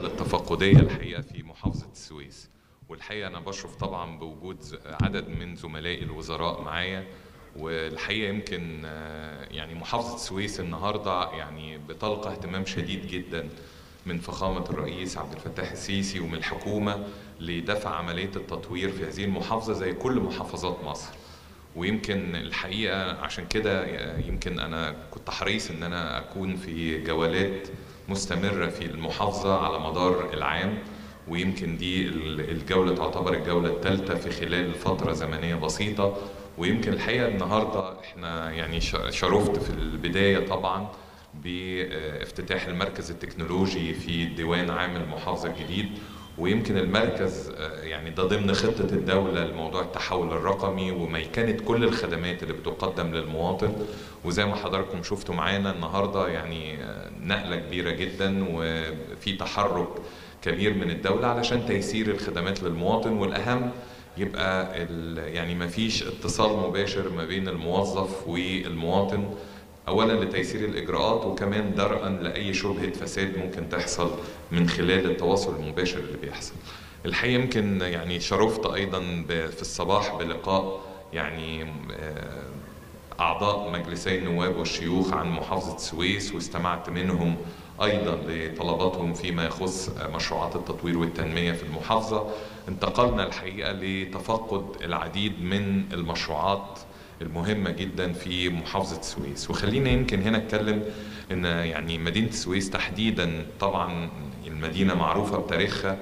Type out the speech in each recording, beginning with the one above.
الجولة التفقدية الحقيقة في محافظة السويس والحقيقة أنا بشرف طبعا بوجود ز- عدد من زملائي الوزراء معايا والحقيقة يمكن آه، يعني محافظة السويس النهاردة يعني بتلقى اهتمام شديد جدا من فخامة الرئيس عبد الفتاح السيسي ومن الحكومة لدفع عملية التطوير في هذه المحافظة زي كل محافظات مصر ويمكن الحقيقه عشان كده يمكن انا كنت حريص ان انا اكون في جولات مستمره في المحافظه على مدار العام ويمكن دي ال- الجوله تعتبر الجوله الثالثه في خلال فتره زمنيه بسيطه ويمكن الحقيقه النهارده احنا يعني ش- شرفت في البدايه طبعا بافتتاح المركز التكنولوجي في ديوان عام المحافظه الجديد ويمكن المركز آه، يعني ده ضمن خطة الدولة لموضوع التحول الرقمي وميكنة كل الخدمات اللي بتقدم للمواطن وزي ما حضراتكم شفتوا معانا النهاردة يعني آه، نقلة كبيرة جدا وفي تحرك كبير من الدولة علشان تيسير الخدمات للمواطن والأهم يبقى ال- يعني ما فيش اتصال مباشر ما بين الموظف والمواطن اولا لتيسير الاجراءات وكمان درءا لاي شبهه فساد ممكن تحصل من خلال التواصل المباشر اللي بيحصل. الحقيقه يمكن يعني شرفت ايضا ب- في الصباح بلقاء يعني آه، اعضاء مجلسي النواب والشيوخ عن محافظه السويس واستمعت منهم ايضا لطلباتهم فيما يخص مشروعات التطوير والتنميه في المحافظه. انتقلنا الحقيقه لتفقد العديد من المشروعات المهمة جدا في محافظة السويس وخلينا يمكن هنا اتكلم ان يعني مدينة السويس تحديدا طبعا المدينة معروفة بتاريخها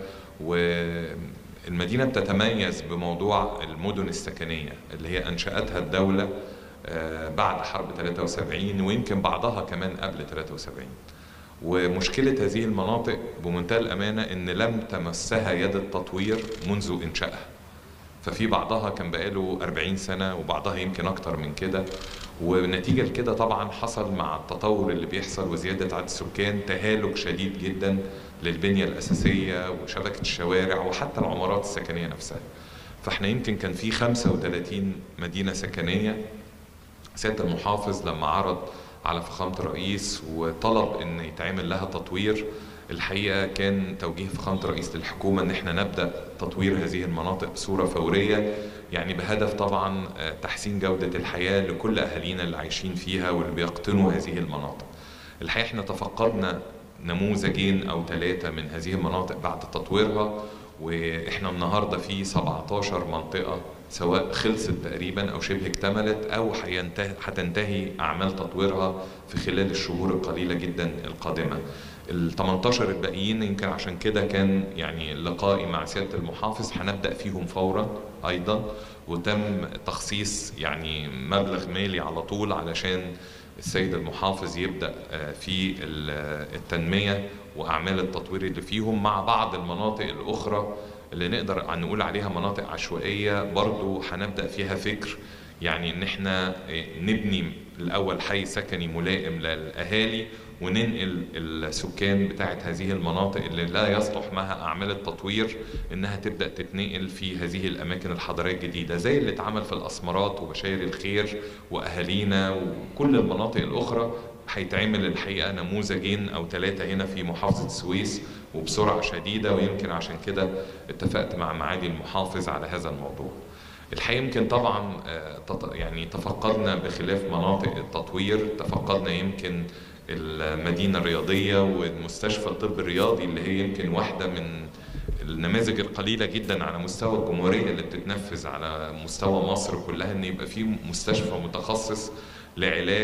والمدينة بتتميز بموضوع المدن السكنية اللي هي انشأتها الدولة آه، بعد حرب 73 ويمكن بعضها كمان قبل 73 ومشكلة هذه المناطق بمنتهى الأمانة إن لم تمسها يد التطوير منذ إنشائها ففي بعضها كان بقاله 40 سنة وبعضها يمكن أكتر من كده ونتيجة لكده طبعا حصل مع التطور اللي بيحصل وزيادة عدد السكان تهالك شديد جدا للبنية الأساسية وشبكة الشوارع وحتى العمارات السكنية نفسها فاحنا يمكن كان في 35 مدينة سكنية سيادة المحافظ لما عرض على فخامة الرئيس وطلب ان يتعمل لها تطوير الحقيقة كان توجيه فخامة رئيس الحكومة ان احنا نبدأ تطوير هذه المناطق بصورة فورية يعني بهدف طبعا آه، تحسين جودة الحياة لكل اهالينا اللي عايشين فيها واللي بيقطنوا هذه المناطق الحقيقة احنا تفقدنا نموذجين او ثلاثة من هذه المناطق بعد تطويرها واحنا النهارده في 17 منطقة سواء خلصت تقريبا او شبه اكتملت او هينتهي- هتنتهي اعمال تطويرها في خلال الشهور القليلة جدا القادمة. ال 18 الباقيين يمكن عشان كده كان يعني لقائي مع سيادة المحافظ هنبدأ فيهم فورا ايضا وتم تخصيص يعني مبلغ مالي على طول علشان السيد المحافظ يبدأ آه، في ال- التنمية وأعمال التطوير اللي فيهم مع بعض المناطق الأخرى اللي نقدر نقول عليها مناطق عشوائية برضو هنبدأ فيها فكر يعني إن إحنا آه، نبني الأول حي سكني ملائم للأهالي وننقل السكان بتاعت هذه المناطق اللي لا يصلح معها أعمال التطوير إنها تبدأ تتنقل في هذه الأماكن الحضرية الجديدة زي اللي اتعمل في الأسمرات وبشاير الخير وأهالينا وكل المناطق الأخرى هيتعمل الحقيقة نموذجين أو ثلاثة هنا في محافظة السويس وبسرعة شديدة ويمكن عشان كده اتفقت مع معالي المحافظ على هذا الموضوع الحقيقة يمكن طبعا آه، تط- يعني تفقدنا بخلاف مناطق التطوير تفقدنا يمكن المدينة الرياضية والمستشفى الطب الرياضي اللي هي يمكن واحدة من النماذج القليلة جدا على مستوى الجمهورية اللي بتتنفذ على مستوى مصر كلها ان يبقى في مستشفى متخصص لعلاج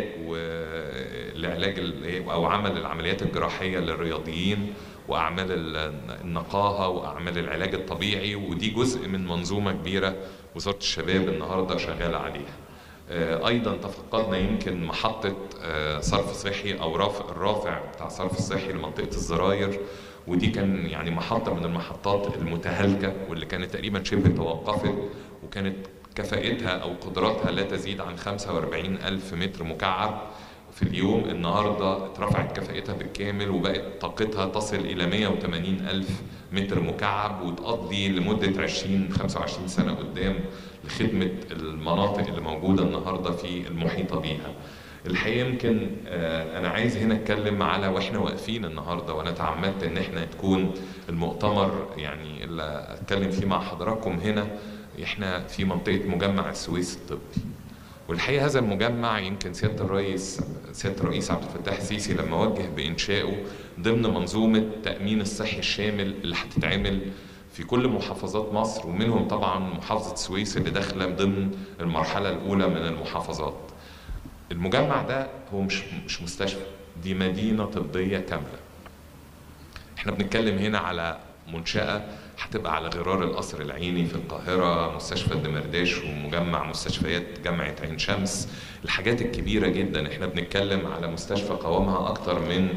ولعلاج ال- او عمل العمليات الجراحية للرياضيين واعمال ال- النقاهة واعمال العلاج الطبيعي ودي جزء من منظومة كبيرة وزارة الشباب النهاردة شغالة عليها. آه، ايضا تفقدنا يمكن محطه آه، صرف صحي او رافع الرافع بتاع صرف الصحي لمنطقه الزراير ودي كان يعني محطه من المحطات المتهالكه واللي كانت تقريبا شبه توقفت وكانت كفاءتها او قدراتها لا تزيد عن 45 الف متر مكعب في اليوم النهارده اترفعت كفاءتها بالكامل وبقت طاقتها تصل الى 180 الف متر مكعب وتقضي لمده 20 25 سنه قدام لخدمه المناطق اللي موجوده النهارده في المحيطه بيها. الحقيقه يمكن آه، انا عايز هنا اتكلم على واحنا واقفين النهارده وانا تعمدت ان احنا تكون المؤتمر يعني اللي اتكلم فيه مع حضراتكم هنا احنا في منطقه مجمع السويس الطبي والحقيقه هذا المجمع يمكن سياده الرئيس سياده الرئيس عبد الفتاح السيسي لما وجه بانشائه ضمن منظومه التامين الصحي الشامل اللي هتتعمل في كل محافظات مصر ومنهم طبعا محافظه السويس اللي داخله ضمن المرحله الاولى من المحافظات. المجمع ده هو مش مش مستشفى دي مدينه طبيه كامله. احنا بنتكلم هنا على منشاه هتبقى على غرار القصر العيني في القاهرة مستشفى الدمرداش ومجمع مستشفيات جامعة عين شمس الحاجات الكبيرة جدا احنا بنتكلم على مستشفى قوامها أكتر من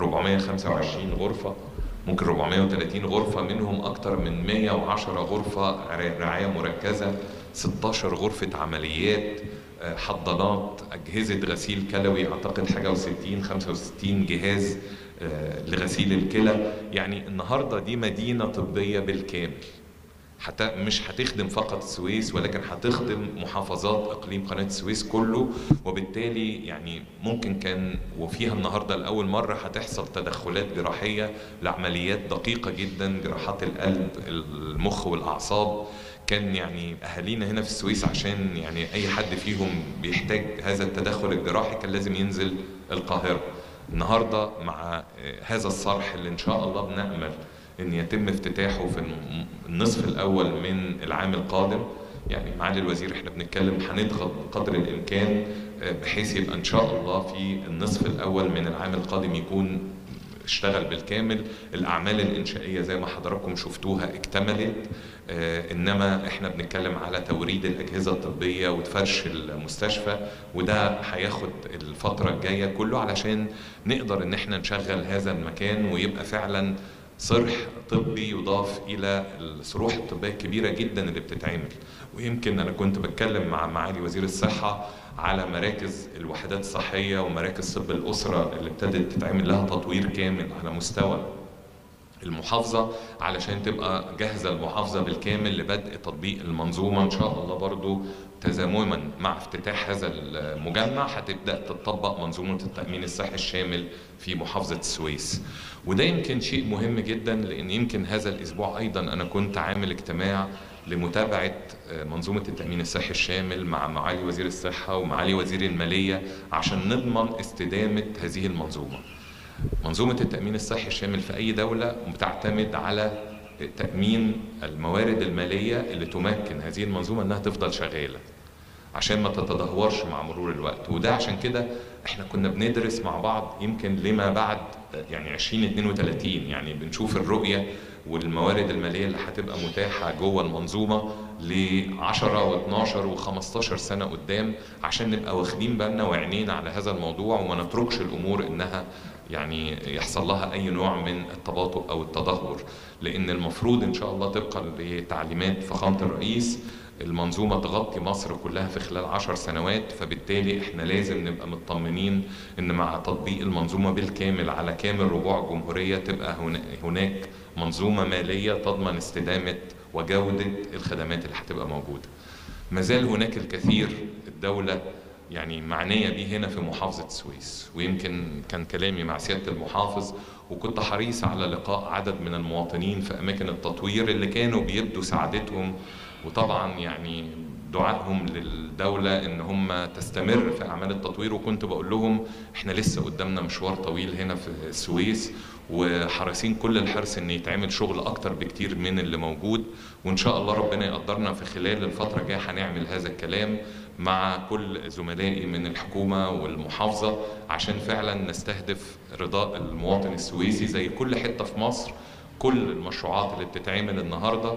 425 غرفة ممكن 430 غرفة منهم أكتر من 110 غرفة رعاية مركزة 16 غرفة عمليات حضانات أجهزة غسيل كلوي أعتقد حاجة و60 65 جهاز لغسيل الكلى يعني النهارده دي مدينه طبيه بالكامل حتى مش هتخدم فقط السويس ولكن هتخدم محافظات اقليم قناه السويس كله وبالتالي يعني ممكن كان وفيها النهارده لاول مره هتحصل تدخلات جراحيه لعمليات دقيقه جدا جراحات القلب المخ والاعصاب كان يعني اهالينا هنا في السويس عشان يعني اي حد فيهم بيحتاج هذا التدخل الجراحي كان لازم ينزل القاهره النهارده مع هذا الصرح اللي ان شاء الله بنامل ان يتم افتتاحه في النصف الاول من العام القادم يعني معالي الوزير احنا بنتكلم هنضغط بقدر الامكان بحيث يبقى ان شاء الله في النصف الاول من العام القادم يكون اشتغل بالكامل الاعمال الانشائيه زي ما حضراتكم شفتوها اكتملت آه انما احنا بنتكلم على توريد الاجهزه الطبيه وفرش المستشفى وده هياخد الفتره الجايه كله علشان نقدر ان احنا نشغل هذا المكان ويبقى فعلا صرح طبي يضاف الى الصروح الطبيه الكبيره جدا اللي بتتعمل ويمكن انا كنت بتكلم مع معالي وزير الصحه على مراكز الوحدات الصحيه ومراكز طب الاسره اللي ابتدت تتعمل لها تطوير كامل على مستوى المحافظة علشان تبقى جاهزة المحافظة بالكامل لبدء تطبيق المنظومة إن شاء الله برضو تزامنا مع افتتاح هذا المجمع هتبدأ تطبق منظومة التأمين الصحي الشامل في محافظة السويس وده يمكن شيء مهم جدا لأن يمكن هذا الأسبوع أيضا أنا كنت عامل اجتماع لمتابعة منظومة التأمين الصحي الشامل مع معالي وزير الصحة ومعالي وزير المالية عشان نضمن استدامة هذه المنظومة منظومة التأمين الصحي الشامل في أي دولة بتعتمد على تأمين الموارد المالية اللي تمكن هذه المنظومة أنها تفضل شغالة عشان ما تتدهورش مع مرور الوقت وده عشان كده احنا كنا بندرس مع بعض يمكن لما بعد يعني 2032 يعني بنشوف الرؤية والموارد المالية اللي هتبقى متاحة جوه المنظومة ل 10 و12 و15 سنة قدام عشان نبقى واخدين بالنا وعينينا على هذا الموضوع وما نتركش الأمور إنها يعني يحصل لها اي نوع من التباطؤ او التدهور لان المفروض ان شاء الله طبقا لتعليمات فخامه الرئيس المنظومة تغطي مصر كلها في خلال عشر سنوات فبالتالي احنا لازم نبقى مطمنين ان مع تطبيق المنظومة بالكامل على كامل ربوع الجمهورية تبقى هناك منظومة مالية تضمن استدامة وجودة الخدمات اللي هتبقى موجودة ما زال هناك الكثير الدولة يعني معنية بيه هنا في محافظة السويس ويمكن كان كلامي مع سيادة المحافظ وكنت حريص على لقاء عدد من المواطنين في أماكن التطوير اللي كانوا بيبدوا سعادتهم وطبعا يعني دعائهم للدولة ان هم تستمر في اعمال التطوير وكنت بقول لهم احنا لسه قدامنا مشوار طويل هنا في السويس وحريصين كل الحرص ان يتعمل شغل اكتر بكتير من اللي موجود وان شاء الله ربنا يقدرنا في خلال الفترة الجاية هنعمل هذا الكلام مع كل زملائي من الحكومة والمحافظة عشان فعلا نستهدف رضاء المواطن السويسي زي كل حتة في مصر كل المشروعات اللي بتتعمل النهارده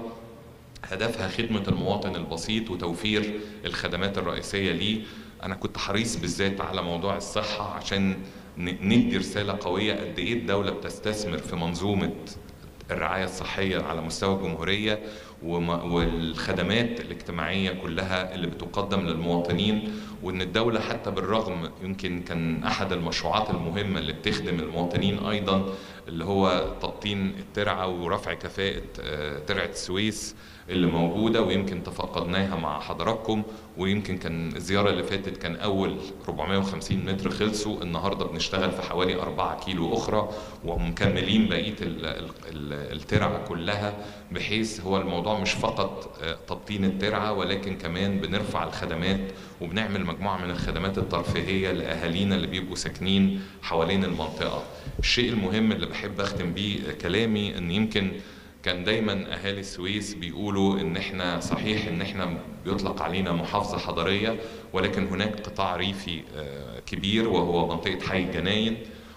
هدفها خدمة المواطن البسيط وتوفير الخدمات الرئيسية ليه أنا كنت حريص بالذات على موضوع الصحة عشان ندي رسالة قوية قد إيه الدولة بتستثمر في منظومة الرعاية الصحية على مستوى الجمهورية وما- والخدمات الاجتماعية كلها اللي بتقدم للمواطنين وان الدولة حتى بالرغم يمكن كان احد المشروعات المهمة اللي بتخدم المواطنين ايضا اللي هو تبطين الترعة ورفع كفاءة آه، ترعة السويس اللي موجودة ويمكن تفقدناها مع حضراتكم ويمكن كان الزيارة اللي فاتت كان أول 450 متر خلصوا النهاردة بنشتغل في حوالي 4 كيلو أخرى ومكملين بقية ال- ال- ال- الترعة كلها بحيث هو الموضوع مش فقط آه، تبطين الترعة ولكن كمان بنرفع الخدمات وبنعمل مجموعة من الخدمات الترفيهية لأهالينا اللي بيبقوا ساكنين حوالين المنطقة الشيء المهم اللي بحب أختم بيه كلامي إن يمكن كان دايما اهالي السويس بيقولوا ان احنا صحيح ان احنا بيطلق علينا محافظه حضريه ولكن هناك قطاع ريفي آه، كبير وهو منطقه حي الجناين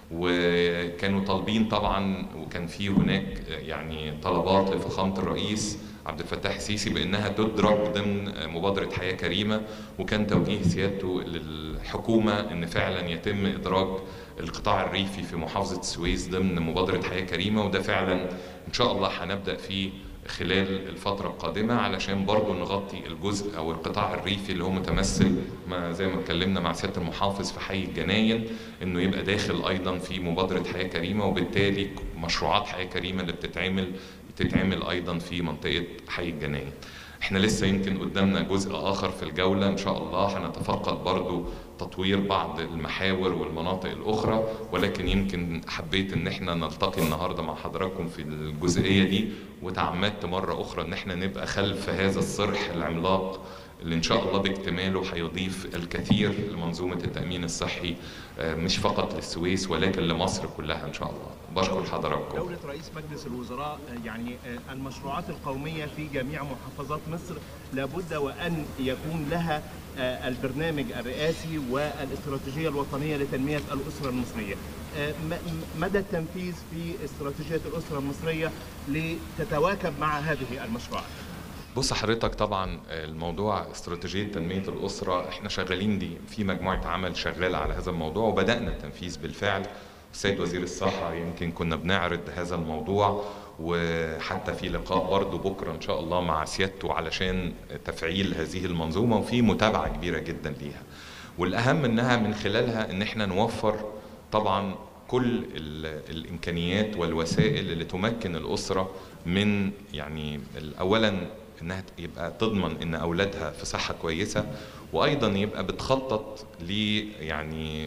وكانوا طالبين طبعا وكان في هناك آه، يعني طلبات لفخامه الرئيس عبد الفتاح السيسي بانها تدرج ضمن آه، مبادره حياه كريمه وكان توجيه سيادته للحكومه ان فعلا يتم ادراج القطاع الريفي في محافظه السويس ضمن مبادره حياه كريمه وده فعلا ان شاء الله هنبدا فيه خلال الفترة القادمة علشان برضو نغطي الجزء أو القطاع الريفي اللي هو متمثل ما زي ما اتكلمنا مع سيادة المحافظ في حي الجناين إنه يبقى داخل أيضا في مبادرة حياة كريمة وبالتالي مشروعات حياة كريمة اللي بتتعمل بتتعمل أيضا في منطقة حي الجناين. احنا لسه يمكن قدامنا جزء اخر في الجوله ان شاء الله هنتفقد برضو تطوير بعض المحاور والمناطق الاخرى ولكن يمكن حبيت ان احنا نلتقي النهارده مع حضراتكم في الجزئيه دي وتعمدت مره اخرى ان احنا نبقى خلف هذا الصرح العملاق اللي ان شاء الله باكتماله هيضيف الكثير لمنظومه التامين الصحي آه، مش فقط للسويس ولكن لمصر كلها ان شاء الله بشكر حضراتكم دولة رئيس مجلس الوزراء آه، يعني آه، المشروعات القومية في جميع محافظات مصر لابد وأن يكون لها آه، البرنامج الرئاسي والاستراتيجية الوطنية لتنمية الأسرة المصرية آه، م- م- مدى التنفيذ في استراتيجية الأسرة المصرية لتتواكب مع هذه المشروعات بص حضرتك طبعا الموضوع استراتيجيه تنميه الاسره احنا شغالين دي في مجموعه عمل شغاله على هذا الموضوع وبدانا التنفيذ بالفعل السيد وزير الصحه يمكن كنا بنعرض هذا الموضوع وحتى في لقاء برضه بكره ان شاء الله مع سيادته علشان تفعيل هذه المنظومه وفي متابعه كبيره جدا ليها والاهم انها من خلالها ان احنا نوفر طبعا كل ال- الامكانيات والوسائل اللي تمكن الاسره من يعني ال- اولا انها يبقى تضمن ان اولادها في صحه كويسه وايضا يبقى بتخطط ل يعني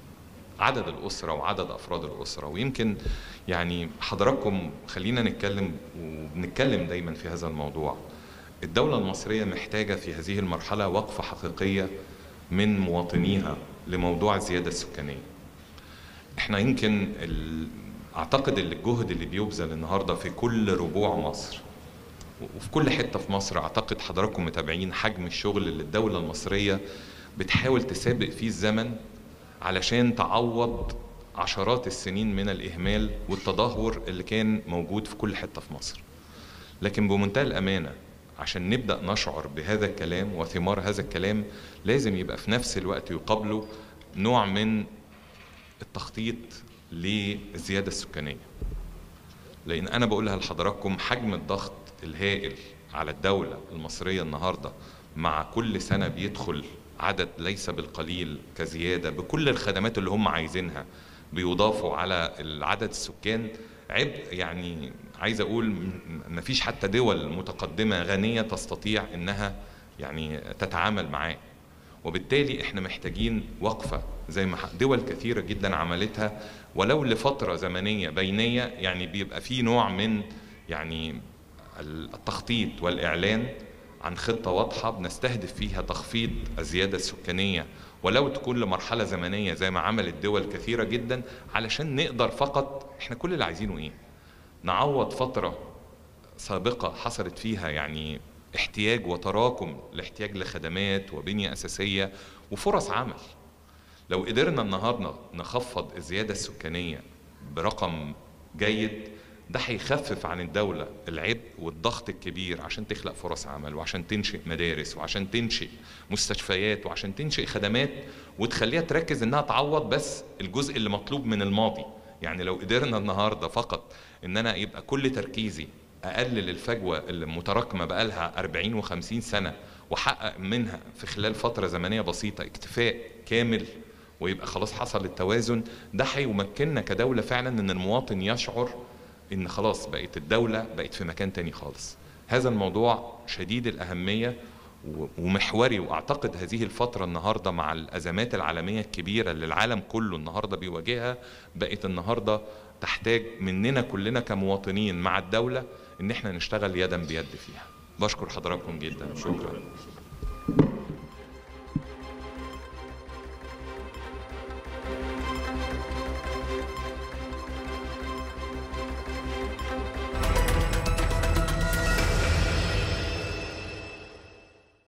عدد الاسره وعدد افراد الاسره ويمكن يعني حضراتكم خلينا نتكلم وبنتكلم دايما في هذا الموضوع الدوله المصريه محتاجه في هذه المرحله وقفه حقيقيه من مواطنيها لموضوع الزياده السكانيه احنا يمكن ال... اعتقد ان الجهد اللي بيبذل النهارده في كل ربوع مصر وفي كل حته في مصر اعتقد حضراتكم متابعين حجم الشغل اللي الدوله المصريه بتحاول تسابق فيه الزمن علشان تعوض عشرات السنين من الاهمال والتدهور اللي كان موجود في كل حته في مصر. لكن بمنتهى الامانه عشان نبدا نشعر بهذا الكلام وثمار هذا الكلام لازم يبقى في نفس الوقت يقابله نوع من التخطيط للزياده السكانيه. لان انا بقولها لحضراتكم حجم الضغط الهائل على الدوله المصريه النهارده مع كل سنه بيدخل عدد ليس بالقليل كزياده بكل الخدمات اللي هم عايزينها بيضافوا على العدد السكان عبء يعني عايز اقول ما فيش حتى دول متقدمه غنيه تستطيع انها يعني تتعامل معاه وبالتالي احنا محتاجين وقفه زي ما دول كثيره جدا عملتها ولو لفتره زمنيه بينيه يعني بيبقى في نوع من يعني التخطيط والاعلان عن خطه واضحه بنستهدف فيها تخفيض الزياده السكانيه ولو تكون لمرحله زمنيه زي ما عملت دول كثيره جدا علشان نقدر فقط احنا كل اللي عايزينه ايه؟ نعوض فتره سابقه حصلت فيها يعني احتياج وتراكم لاحتياج لخدمات وبنيه اساسيه وفرص عمل. لو قدرنا النهارده نخفض الزياده السكانيه برقم جيد ده هيخفف عن الدولة العبء والضغط الكبير عشان تخلق فرص عمل وعشان تنشئ مدارس وعشان تنشئ مستشفيات وعشان تنشئ خدمات وتخليها تركز انها تعوض بس الجزء اللي مطلوب من الماضي يعني لو قدرنا النهاردة فقط ان انا يبقى كل تركيزي اقلل الفجوه اللي متراكمه بقالها 40 و50 سنه واحقق منها في خلال فتره زمنيه بسيطه اكتفاء كامل ويبقى خلاص حصل التوازن ده هيمكننا كدوله فعلا ان المواطن يشعر ان خلاص بقت الدوله بقت في مكان تاني خالص هذا الموضوع شديد الاهميه ومحوري واعتقد هذه الفتره النهارده مع الازمات العالميه الكبيره اللي العالم كله النهارده بيواجهها بقت النهارده تحتاج مننا كلنا كمواطنين مع الدوله ان احنا نشتغل يدا بيد فيها بشكر حضراتكم جدا شكرا